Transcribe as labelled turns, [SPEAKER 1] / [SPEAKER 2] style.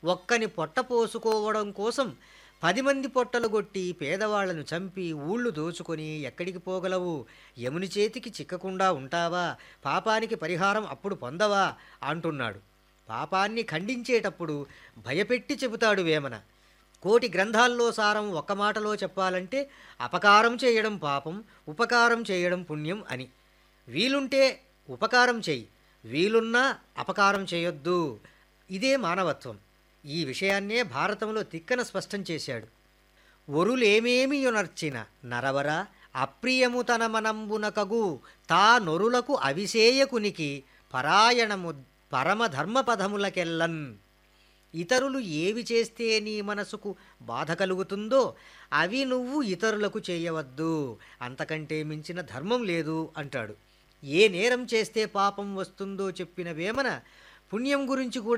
[SPEAKER 1] ఒక్కని పొట్ట పోసుకోవడం కోసం పది మంది పొట్టలు కొట్టి పేదవాళ్లను చంపి ఊళ్ళు దోచుకొని ఎక్కడికి పోగలవు యముని చేతికి చిక్కకుండా ఉంటావా పాపానికి పరిహారం అప్పుడు పొందవా అంటున్నాడు పాపాన్ని ఖండించేటప్పుడు భయపెట్టి చెబుతాడు వేమన కోటి గ్రంథాల్లో సారం ఒక్క మాటలో చెప్పాలంటే అపకారం చేయడం పాపం ఉపకారం చేయడం పుణ్యం అని వీలుంటే ఉపకారం చెయ్యి వీలున్నా అపకారం చేయొద్దు ఇదే మానవత్వం ఈ విషయాన్నే భారతంలో తిక్కన స్పష్టం చేశాడు ఒరులేమేమి యొనర్చిన నరవర అప్రియము తన మనంబునకగు తా నొరులకు అవిసేయకునికి పరాయణము పరమధర్మపదములకెల్లన్ ఇతరులు ఏవి చేస్తే నీ మనసుకు బాధ కలుగుతుందో అవి నువ్వు ఇతరులకు చేయవద్దు అంతకంటే మించిన ధర్మం లేదు అంటాడు ఏ నేరం చేస్తే పాపం వస్తుందో చెప్పిన వేమన పుణ్యం గురించి కూడా